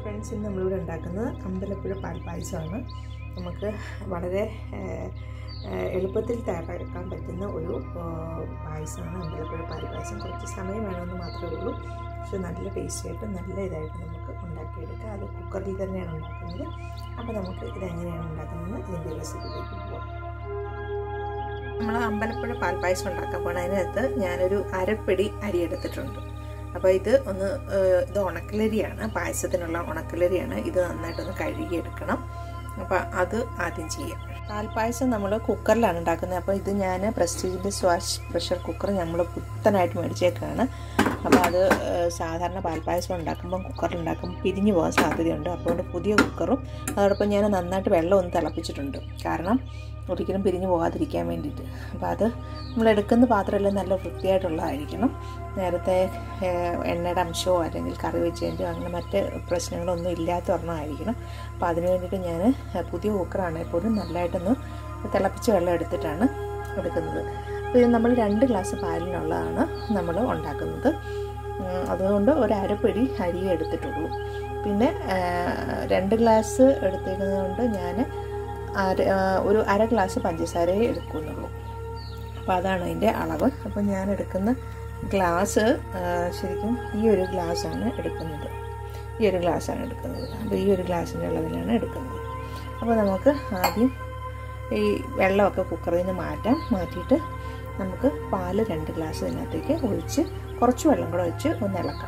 friends ഇന്ന് നമ്മളിവിടെ ഉണ്ടാക്കുന്നത് അമ്പലപ്പുഴ പാൽപ്പായസമാണ് നമുക്ക് വളരെ ഏഹ്, ഏഹ്, എളുപ്പത്തിൽ തയ്യാറാക്കാൻ പറ്റുന്ന ഒരു ഏഹ്, പായസമാണ് അമ്പലപ്പുഴ പാൽപ്പായസം കുറച്ച് സമയം വേണമെന്ന് മാത്രമേ ഉള്ളൂ പക്ഷെ നല്ല ടേസ്റ്റി ആയിട്ട് നല്ല ഇതായിട്ട് നമുക്ക് ഉണ്ടാക്കിയെടുക്കാം അത് കുക്കറിൽ തന്നെയാണ് ഉണ്ടാക്കുന്നത് അപ്പോൾ നമുക്ക് ഇതെങ്ങനെയാണ് ഉണ്ടാക്കുന്നത് ഇതിൻ്റെ റെസിപ്പിയിലേക്ക് പോകാം നമ്മൾ അമ്പലപ്പുഴ പാൽപ്പായസം ഉണ്ടാക്കാൻ പോകണം അതിനകത്ത് ഞാനൊരു അരപ്പിടി അരി എടുത്തിട്ടുണ്ട് അപ്പോൾ ഇത് ഒന്ന് ഏഹ്, ഇത് ഉണക്കലരിയാണ് പായസത്തിനുള്ള ഉണക്കലരിയാണ് ഇത് നന്നായിട്ടൊന്ന് കഴുകിയെടുക്കണം അപ്പോൾ അത് ആദ്യം ചെയ്യാം പാൽപ്പായസം നമ്മൾ കുക്കറിലാണ് ഉണ്ടാക്കുന്നത് അപ്പോൾ ഇത് ഞാൻ പ്രസ്റ്റീജിൻ്റെ സ്വാഷ് പ്രഷർ കുക്കർ നമ്മൾ പുത്തനായിട്ട് മേടിച്ചേക്കാണ് അപ്പോൾ അത് ഏഹ്, സാധാരണ പാൽപ്പായസം ഉണ്ടാക്കുമ്പം കുക്കറിൽ ഉണ്ടാക്കുമ്പോൾ പിരിഞ്ഞു പോകാൻ സാധ്യതയുണ്ട് അപ്പോൾ പുതിയ കുക്കറും അതോടൊപ്പം ഞാൻ നന്നായിട്ട് വെള്ളം ഒന്ന് തിളപ്പിച്ചിട്ടുണ്ട് കാരണം ഒരിക്കലും പിരിഞ്ഞു പോകാതിരിക്കാൻ വേണ്ടിയിട്ട് അപ്പോൾ അത് നമ്മൾ എടുക്കുന്ന പാത്രമെല്ലാം നല്ല വൃത്തിയായിട്ടുള്ളതായിരിക്കണം നേരത്തെ ഏഹ്, എണ്ണയുടെ അംശമോ അല്ലെങ്കിൽ കറി വെച്ചതിൻ്റെയോ അങ്ങനെ മറ്റ് പ്രശ്നങ്ങളൊന്നും ഇല്ലാത്ത ഒരെണ്ണമായിരിക്കണം അപ്പോൾ അതിന് വേണ്ടിയിട്ട് ഞാൻ പുതിയ കുക്കറാണെങ്കിൽ പോലും നല്ലതായിട്ടൊന്ന് തിളപ്പിച്ച വെള്ളം എടുത്തിട്ടാണ് എടുക്കുന്നത് അപ്പോൾ ഇത് നമ്മൾ രണ്ട് ഗ്ലാസ് പാലിനുള്ളതാണ് നമ്മൾ ഉണ്ടാക്കുന്നത് ഉം, അതുകൊണ്ട് ഒരു അരപ്പിടി അരി എടുത്തിട്ടുള്ളൂ പിന്നെ ഏഹ്, രണ്ട് ഗ്ലാസ് എടുത്തേക്കുന്നത് കൊണ്ട് ഞാൻ അര ആ, ഒരു അര ഗ്ലാസ് പഞ്ചസാരയെ എടുക്കുന്നുള്ളൂ അപ്പോൾ അതാണ് അതിൻ്റെ അളവ് അപ്പോൾ ഞാൻ എടുക്കുന്ന ഗ്ലാസ് ആ, ശരിക്കും ഈ ഒരു ഗ്ലാസ്സാണ് എടുക്കുന്നത് ഈ ഒരു ഗ്ലാസ്സാണ് എടുക്കുന്നത് അപ്പോൾ ഈ ഒരു ഗ്ലാസിൻ്റെ അളവിലാണ് എടുക്കുന്നത് അപ്പോൾ നമുക്ക് ആദ്യം ഈ വെള്ളമൊക്കെ കുക്കറിൽ നിന്ന് മാറ്റാം മാറ്റിയിട്ട് നമുക്ക് പാല് രണ്ട് ഗ്ലാസ് ഇതിനകത്തേക്ക് ഒഴിച്ച് കുറച്ച് വെള്ളം കൂടെ ഒഴിച്ച് ഒന്ന് ഇളക്കാം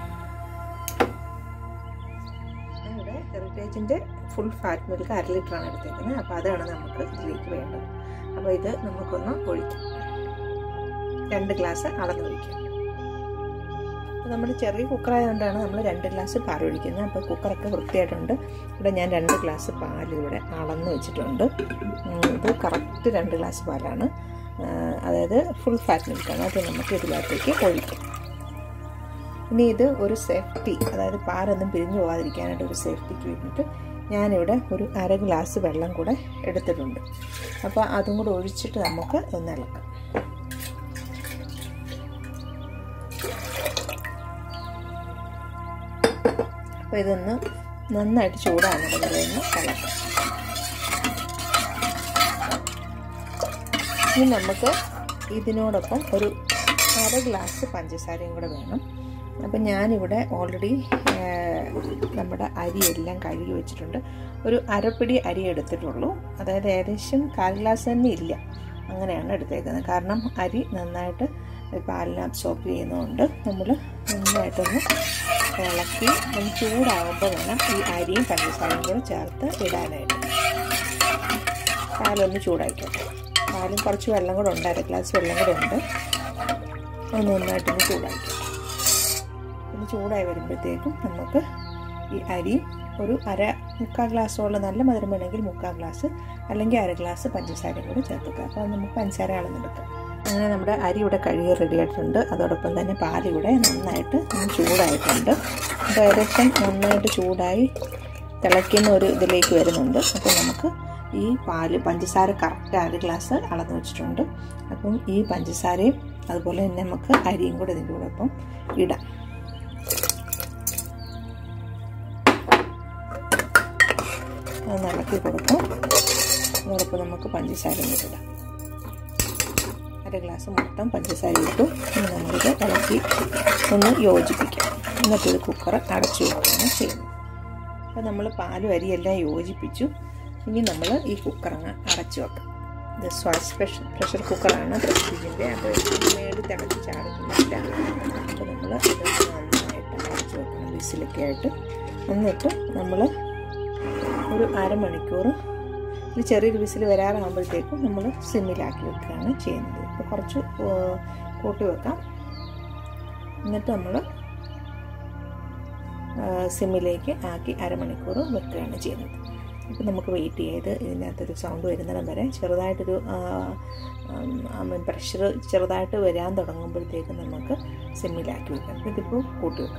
ഇവിടെ ഹെറിറ്റേജിൻ്റെ ഫുൾ ഫാറ്റ് മിൽക്ക് അര ലിറ്ററാണ് എടുത്തേക്കുന്നത് അപ്പോൾ അതാണ് നമുക്ക് ഇതിലേക്ക് വേണ്ടത് അപ്പോൾ ഇത് നമുക്കൊന്ന് ഒഴിക്കാം രണ്ട് ഗ്ലാസ് അളന്നൊഴിക്കാം അപ്പോൾ നമ്മുടെ ചെറിയ കുക്കറായതുകൊണ്ടാണ് നമ്മൾ രണ്ട് ഗ്ലാസ് പാൽ ഒഴിക്കുന്നത് അപ്പോൾ കുക്കറൊക്കെ വൃത്തിയായിട്ടുണ്ട് ഇവിടെ ഞാൻ രണ്ട് ഗ്ലാസ് പാൽ ഇവിടെ അളന്ന് വെച്ചിട്ടുണ്ട് ഉം, ഇത് കറക്റ്റ് രണ്ട് ഗ്ലാസ് പാലാണ് ആ, അതായത് ഫുൾ ഫാറ്റ് മിൽക്കാണ് അത് നമുക്ക് ഇതിനകത്തേക്ക് ഒഴിക്കാം ഇനി ഇത് ഒരു സേഫ്റ്റി അതായത് പാലൊന്നും പിരിഞ്ഞു പോകാതിരിക്കാനായിട്ട് ഒരു സേഫ്റ്റിക്ക് വേണ്ടിയിട്ട് ഞാനിവിടെ ഒരു അര ഗ്ലാസ് വെള്ളം കൂടെ എടുത്തിട്ടുണ്ട് അപ്പോൾ അതും കൂടെ ഒഴിച്ചിട്ട് നമുക്ക് ഒന്ന് ഇളക്കാം അപ്പോൾ ഇതൊന്ന് നന്നായിട്ട് ചൂടാകുന്നത് വരെ ഒന്ന് ഇളക്കാം ഇനി നമുക്ക് ഇതിനോടൊപ്പം ഒരു അര ഗ്ലാസ് പഞ്ചസാരയും കൂടെ വേണം അപ്പം ഞാനിവിടെ ഓൾറെഡി നമ്മുടെ അരിയെല്ലാം കഴുകി വെച്ചിട്ടുണ്ട് ഒരു അരപ്പിടി അരി എടുത്തിട്ടുള്ളൂ അതായത് ഏകദേശം കാൽ ഗ്ലാസ് തന്നെ ഇല്ല അങ്ങനെയാണ് എടുത്തേക്കുന്നത് കാരണം അരി നന്നായിട്ട് പാലിനെ അബ്സോർബ് ചെയ്യുന്നതുകൊണ്ട് നമ്മൾ നന്നായിട്ടൊന്ന് ഇളക്കി ഒന്ന് ചൂടാകുമ്പോൾ വേണം ഈ അരിയും പഞ്ചസാരയും കൂടെ ചേർത്ത് ഇടാനായിട്ട് പാലൊന്ന് ചൂടായിക്കോട്ടെ പാലും കുറച്ച് വെള്ളം കൂടെ ഉണ്ട് അര ഗ്ലാസ് വെള്ളം കൂടെ ഉണ്ട് അത് നന്നായിട്ടൊന്ന് ചൂടാക്കി ഒന്ന് ചൂടായി വരുമ്പോഴത്തേക്കും നമുക്ക് ഈ അരി ഒരു അര മുക്കാൽ ഗ്ലാസ്സോളം നല്ല മധുരം വേണമെങ്കിൽ മുക്കാൽ ഗ്ലാസ് അല്ലെങ്കിൽ അര ഗ്ലാസ് പഞ്ചസാരയും കൂടെ ചേർക്കുക അപ്പോൾ അത് നമുക്ക് പഞ്ചസാര അളന്നെടുക്കാം അങ്ങനെ നമ്മുടെ അരി ഇവിടെ കഴുകി റെഡി ആയിട്ടുണ്ട് അതോടൊപ്പം തന്നെ പാലിവിടെ നന്നായിട്ട് ഒന്ന് ചൂടായിട്ടുണ്ട് അപ്പോൾ ഏകദേശം നന്നായിട്ട് ചൂടായി തിളയ്ക്കുന്ന ഒരു ഇതിലേക്ക് വരുന്നുണ്ട് അപ്പോൾ നമുക്ക് ഈ പാല് പഞ്ചസാര കറക്റ്റ് അര ഗ്ലാസ് അളന്ന് വെച്ചിട്ടുണ്ട് അപ്പം ഈ പഞ്ചസാരയും അതുപോലെ തന്നെ നമുക്ക് അരിയും കൂടെ ഇതിൻ്റെ കൂടെ ഒപ്പം ഇടാം അത് ഇളക്കി കൊടുക്കും അതോടൊപ്പം നമുക്ക് പഞ്ചസാരയും കൂടെ ഇടാം അര ഗ്ലാസ് മൊത്തം പഞ്ചസാര ഇട്ടു ഇനി നമ്മളിത് ഇളക്കി ഒന്ന് യോജിപ്പിക്കാം എന്നിട്ട് ഇത് കുക്കർ അടച്ചു വെക്കുകയാണ് ചെയ്യുന്നത് അപ്പോൾ നമ്മൾ പാലും അരിയെല്ലാം യോജിപ്പിച്ചു ഇനി നമ്മൾ ഈ കുക്കർ അങ്ങ് അടച്ചു വെക്കാം ഇത് സ്വാസ് പ്രഷർ പ്രഷർ കുക്കറാണ് പ്രസ്റ്റീജിൻ്റെ അപ്പോൾ മേടി തിളച്ച് ചാടുന്നില്ല അപ്പോൾ നമ്മൾ ഇത് നന്നായിട്ട് അടച്ചു വെക്കണം വിസിലൊക്കെ ആയിട്ട് എന്നിട്ട് നമ്മൾ ഒരു അരമണിക്കൂർ ഒരു ചെറിയൊരു വിസിൽ വരാറാകുമ്പോഴത്തേക്കും നമ്മൾ സിമ്മിലാക്കി വെക്കുകയാണ് ചെയ്യുന്നത് അപ്പോൾ കുറച്ച് കൂട്ടി വെക്കാം എന്നിട്ട് നമ്മൾ സിമ്മിലേക്ക് ആക്കി അരമണിക്കൂർ വെക്കുകയാണ് ചെയ്യുന്നത് അപ്പോൾ നമുക്ക് വെയിറ്റ് ചെയ്ത് ഇതിനകത്തൊരു സൗണ്ട് വരുന്നിടം വരെ ചെറുതായിട്ടൊരു പ്രഷർ ചെറുതായിട്ട് വരാൻ തുടങ്ങുമ്പോഴത്തേക്കും നമുക്ക് സിമ്മിലാക്കി വെക്കാം ഇതിപ്പോൾ കൂട്ടി വെക്കാം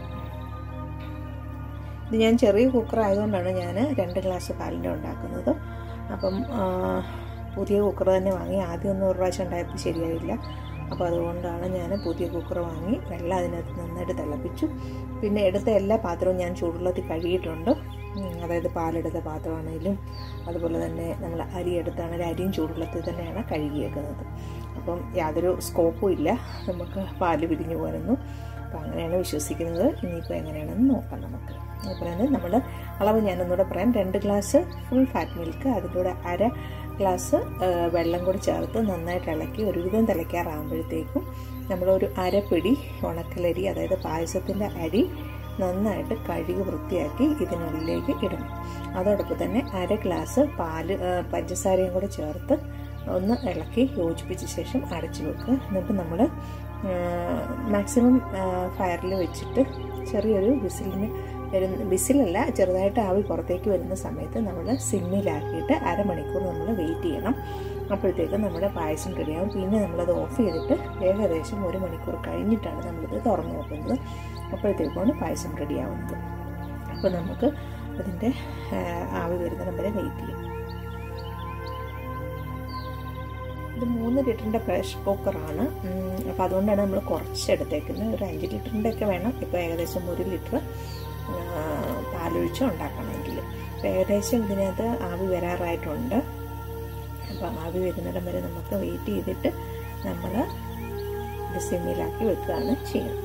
ഇത് ഞാൻ ചെറിയ കുക്കർ ആയതുകൊണ്ടാണ് ഞാൻ രണ്ട് ഗ്ലാസ് പാലിൻ്റെ ഉണ്ടാക്കുന്നത് അപ്പം പുതിയ കുക്കർ തന്നെ വാങ്ങി ആദ്യം ഒന്നും ഒരു പ്രാവശ്യം ഉണ്ടായപ്പോൾ ശരിയായില്ല അപ്പോൾ അതുകൊണ്ടാണ് ഞാൻ പുതിയ കുക്കർ വാങ്ങി വെള്ളം അതിനകത്ത് നന്നായിട്ട് തിളപ്പിച്ചു പിന്നെ എടുത്ത എല്ലാ പാത്രവും ഞാൻ ചൂടുവെള്ളത്തിൽ കഴുകിയിട്ടുണ്ട് അതായത് പാലെടുത്ത പാത്രമാണെങ്കിലും അതുപോലെ തന്നെ നമ്മൾ അരി എടുത്താണെങ്കിൽ അരിയും ചൂടുവെള്ളത്തിൽ തന്നെയാണ് കഴുകിയേക്കുന്നത് അപ്പം യാതൊരു സ്കോപ്പും ഇല്ല നമുക്ക് പാല് പിരിഞ്ഞു പോരുന്നു അപ്പോൾ അങ്ങനെയാണ് വിശ്വസിക്കുന്നത് ഇനിയിപ്പോൾ എങ്ങനെയാണെന്ന് നോക്കാം നമുക്ക് അതുപോലെ തന്നെ നമ്മൾ അളവ് ഞാനൊന്നുകൂടെ പറയാം രണ്ട് ഗ്ലാസ് ഫുൾ ഫാറ്റ് മിൽക്ക് അതിൻ്റെ കൂടെ അര ഗ്ലാസ് വെള്ളം കൂടി ചേർത്ത് നന്നായിട്ട് ഇളക്കി ഒരുവിധം തിളയ്ക്കാറാകുമ്പോഴത്തേക്കും നമ്മളൊരു അരപ്പിടി ഉണക്കലരി അതായത് പായസത്തിൻ്റെ അരി നന്നായിട്ട് കഴുകി വൃത്തിയാക്കി ഇതിനുള്ളിലേക്ക് ഇടണം അതോടൊപ്പം തന്നെ അര ഗ്ലാസ് പാല് പഞ്ചസാരയും കൂടെ ചേർത്ത് ഒന്ന് ഇളക്കി യോജിപ്പിച്ച ശേഷം അടച്ചു വെക്കുക എന്നിട്ട് നമ്മൾ മാക്സിമം ഫയറിൽ വെച്ചിട്ട് ചെറിയൊരു വിസിലിന് വരുന്ന വിസിലല്ല ചെറുതായിട്ട് ആവി പുറത്തേക്ക് വരുന്ന സമയത്ത് നമ്മൾ സിമ്മിലാക്കിയിട്ട് അരമണിക്കൂർ നമ്മൾ വെയിറ്റ് ചെയ്യണം അപ്പോഴത്തേക്കും നമ്മുടെ പായസം റെഡിയാവും പിന്നെ നമ്മളത് ഓഫ് ചെയ്തിട്ട് ഏകദേശം ഒരു മണിക്കൂർ കഴിഞ്ഞിട്ടാണ് നമ്മളിത് തുറന്നു നോക്കുന്നത് അപ്പോഴത്തേക്കുമാണ് പായസം റെഡിയാവുന്നത് അപ്പോൾ നമുക്ക് അതിൻ്റെ ആവി വരുന്നിടം വരെ വെയിറ്റ് ചെയ്യാം ഇത് മൂന്ന് ലിറ്ററിൻ്റെ പ്രഷർ കുക്കറാണ് അപ്പോൾ അതുകൊണ്ടാണ് നമ്മൾ കുറച്ചെടുത്തേക്കുന്നത് ഒരു അഞ്ച് ലിറ്ററിൻ്റെ ഒക്കെ വേണം ഇപ്പോൾ ഏകദേശം ഒരു ലിറ്റർ പാലൊഴിച്ച് ഉണ്ടാക്കണമെങ്കിൽ അപ്പോൾ ഏകദേശം ഇതിനകത്ത് ആവി വരാറായിട്ടുണ്ട് അപ്പോൾ ആവി വരുന്നിടം വരെ നമുക്ക് വെയിറ്റ് ചെയ്തിട്ട് നമ്മൾ ഇത് സിമ്മിലാക്കി വെക്കുകയാണ് ചെയ്യുന്നത്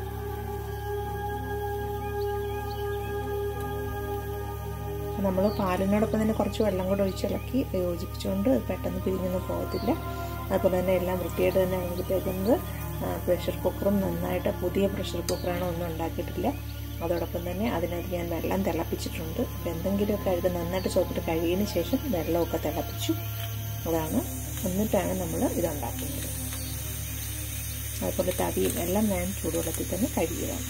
നമ്മൾ പാലിനോടൊപ്പം തന്നെ കുറച്ച് വെള്ളം കൂടെ ഒഴിച്ചിളക്കി യോജിപ്പിച്ചുകൊണ്ട് പെട്ടെന്ന് പിരിഞ്ഞൊന്നും പോകത്തില്ല അതുപോലെ തന്നെ എല്ലാം വൃത്തിയായിട്ട് തന്നെ എടുത്തേക്കുന്നത് പ്രഷർ കുക്കറും നന്നായിട്ട് പുതിയ പ്രഷർ കുക്കറാണ് ഒന്നും ഉണ്ടാക്കിയിട്ടില്ല അതോടൊപ്പം തന്നെ അതിനകത്ത് ഞാൻ വെള്ളം തിളപ്പിച്ചിട്ടുണ്ട് അപ്പോൾ എന്തെങ്കിലുമൊക്കെ അത് നന്നായിട്ട് സോപ്പിട്ട് കഴിയുന്നതിന് ശേഷം വെള്ളമൊക്കെ തിളപ്പിച്ചു അതാണ് എന്നിട്ടാണ് നമ്മൾ ഇതുണ്ടാക്കുന്നത് അതുപോലെ തവിയും എല്ലാം ഞാൻ ചൂടുവെള്ളത്തിൽ തന്നെ കഴുകിയതാണ്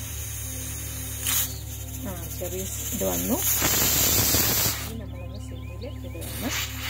ആ ചെറിയ ഇത് വന്നു നമ്മളൊന്ന് സിമ്മിൽ ഇടുകയാണ്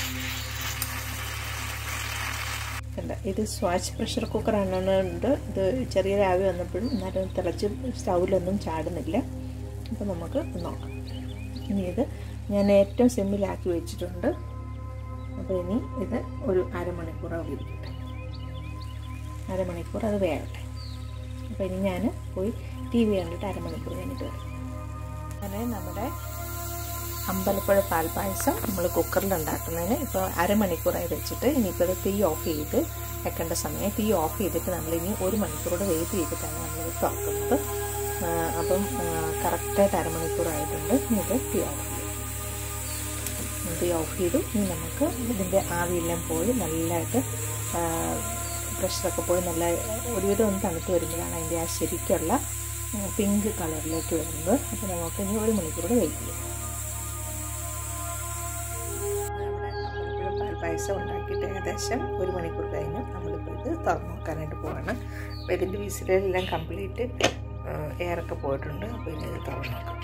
കണ്ട ഇത് സ്വാച്ച് പ്രഷർ കുക്കറാണ് ഉണ്ട് ഇത് ചെറിയ രാവി വന്നപ്പോഴും എന്നാലും തിളച്ച് സ്റ്റൗവിലൊന്നും ചാടുന്നില്ല അപ്പോൾ നമുക്ക് നോക്കാം ഇനി ഇത് ഞാൻ ഏറ്റവും സിമ്മിലാക്കി വെച്ചിട്ടുണ്ട് അപ്പോൾ ഇനി ഇത് ഒരു അരമണിക്കൂർ അവിടെ ഇരിക്കട്ടെ അരമണിക്കൂർ അത് വേകട്ടെ അപ്പോൾ ഇനി ഞാൻ പോയി ടി വി കണ്ടിട്ട് അരമണിക്കൂർ കഴിഞ്ഞിട്ട് വരാം അങ്ങനെ നമ്മുടെ അമ്പലപ്പുഴ പാൽപ്പായസം നമ്മൾ കുക്കറിൽ ഉണ്ടാക്കുന്നതിന് ഇപ്പോൾ അരമണിക്കൂറായി വെച്ചിട്ട് ഇനിയിപ്പോൾ ഇത് തീ ഓഫ് ചെയ്ത് വെക്കേണ്ട സമയം തീ ഓഫ് ചെയ്തിട്ട് നമ്മളിനി ഒരു മണിക്കൂറോടെ വെയിറ്റ് ചെയ്തിട്ടാണ് നമ്മളിത് തുറക്കുന്നത് അപ്പം കറക്റ്റായിട്ട് അരമണിക്കൂറായിട്ടുണ്ട് ഇത് തീ ഓഫ് ചെയ്യും തീ ഓഫ് ചെയ്തു ഇനി നമുക്ക് ഇതിൻ്റെ ആവിയെല്ലാം പോയി നല്ലതായിട്ട് പ്രഷറൊക്കെ പോയി നല്ല ഒരുവിധം ഒന്ന് തണുത്ത് വരുമ്പോഴാണ് അതിൻ്റെ ആ ശരിക്കുള്ള പിങ്ക് കളറിലേക്ക് വരുന്നത് അപ്പോൾ നമുക്ക് ഇനി ഒരു മണിക്കൂർ വെയിറ്റ് ചെയ്യാം പായസം ഉണ്ടാക്കിയിട്ട് ഏകദേശം ഒരു മണിക്കൂർ കഴിഞ്ഞ് നമ്മളിപ്പോൾ ഇത് തുറന്നു നോക്കാനായിട്ട് പോവാണ് അപ്പോൾ ഇതിൻ്റെ വിസിലെല്ലാം കംപ്ലീറ്റ് എയറൊക്കെ പോയിട്ടുണ്ട് അപ്പോൾ ഇനി ഇത് തുറന്നു നോക്കാം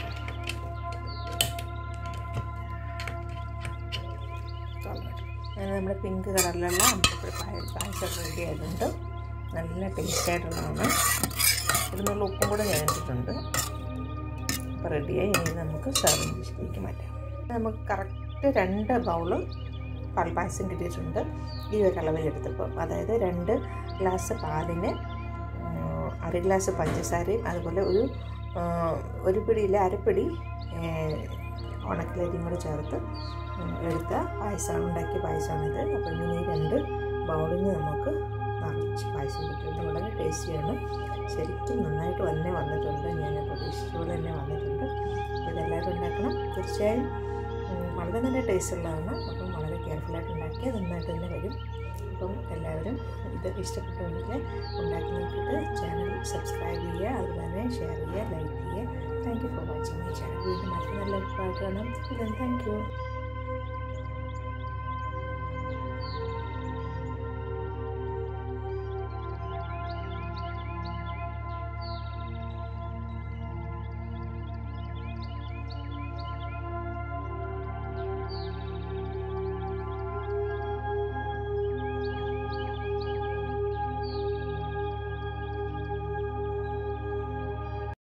അങ്ങനെ നമ്മുടെ പിങ്ക് കളറിലുള്ള അമ്പലപ്പുഴ പായ പായസം റെഡി ആയിട്ടുണ്ട് നല്ല ടേസ്റ്റ് ആയിട്ടുള്ളതാണ് ഇതിനുള്ള ഉപ്പും കൂടെ ഞാൻ ഇട്ടിട്ടുണ്ട് അപ്പോൾ റെഡിയായി ഇനി നമുക്ക് സർവിങ് ഡിഷിലേക്ക് മാറ്റാം നമുക്ക് കറക്റ്റ് രണ്ട് ബൗള് പാൽപ്പായസം കിട്ടിയിട്ടുണ്ട് ഈ ഒരു അളവിലെടുത്തപ്പോൾ അതായത് രണ്ട് ഗ്ലാസ് പാലിന് അര ഗ്ലാസ് പഞ്ചസാരയും അതുപോലെ ഒരു ഒരു പിടിയിൽ അരപ്പിടി ഉണക്കലരിയും കൂടെ ചേർത്ത് എടുത്ത പായസമാണ് ഉണ്ടാക്കിയ പായസമാണിത് അപ്പോൾ ഇങ്ങനെ ഈ രണ്ട് ബൗളിന് നമുക്ക് നിറച്ച് പായസം കിട്ടുന്നത് വളരെ ടേസ്റ്റിയാണ് ശരിക്കും നന്നായിട്ട് തന്നെ വന്നിട്ടുണ്ട് ഞാൻ പ്രതീക്ഷിച്ച പോലെ തന്നെ വന്നിട്ടുണ്ട് ഇതെല്ലാവരും ഉണ്ടാക്കണം തീർച്ചയായും വളരെ നല്ല ടേസ്റ്റ് ഉള്ളതാണ് അപ്പം വളരെ കെയർഫുള്ളായിട്ട് ഉണ്ടാക്കി അത് നന്നായിട്ട് തന്നെ വരും അപ്പം എല്ലാവരും ഇത് ഇഷ്ടപ്പെട്ടുണ്ടെങ്കിൽ ഉണ്ടാക്കി നോക്കിയിട്ട് ചാനൽ സബ്സ്ക്രൈബ് ചെയ്യുക അതുപോലെ തന്നെ ഷെയർ ചെയ്യുക ലൈക്ക് ചെയ്യുക thank you for watching my channel വീണ്ടും മറ്റു നല്ല അഭിപ്രായം കാണാം താങ്ക് യു